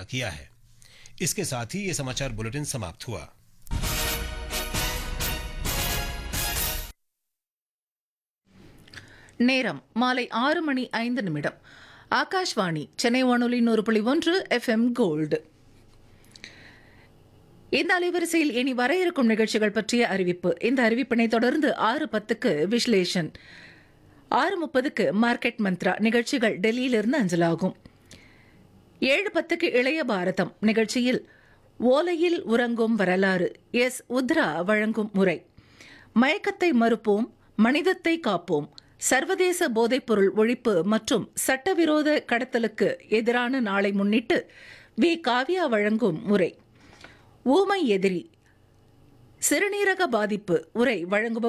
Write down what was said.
किया है इसके साथ ही ये समाचार बुलेटिन समाप्त हुआ நேரம் மாலை ஆறு மணி ஐந்து நிமிடம் ஆகாஷ்வாணி சென்னை வானொலி நூறு புள்ளி ஒன்று எஃப்எம் கோல்டு இந்த அலைவரிசையில் இனி வர இருக்கும் நிகழ்ச்சிகள் பற்றிய அறிவிப்பு இந்த அறிவிப்பினை தொடர்ந்து ஆறு பத்துக்கு விஸ்லேஷன் ஆறு முப்பதுக்கு மார்க்கெட் மந்த்ரா நிகழ்ச்சிகள் டெல்லியிலிருந்து அஞ்சலாகும் ஏழு பத்துக்கு இளைய பாரதம் நிகழ்ச்சியில் ஓலையில் உறங்கும் வரலாறு எஸ் உத்ரா வழங்கும் முறை மயக்கத்தை மறுப்போம் மனிதத்தை காப்போம் சர்வதேச போதைப்பொருள் ஒழிப்பு மற்றும் சட்டவிரோத கடத்தலுக்கு எதிரான நாளை முன்னிட்டு வி காவ்யா வழங்கும் முறை ஊமை எதிரி சிறுநீரக பாதிப்பு உரை வழங்குபவர்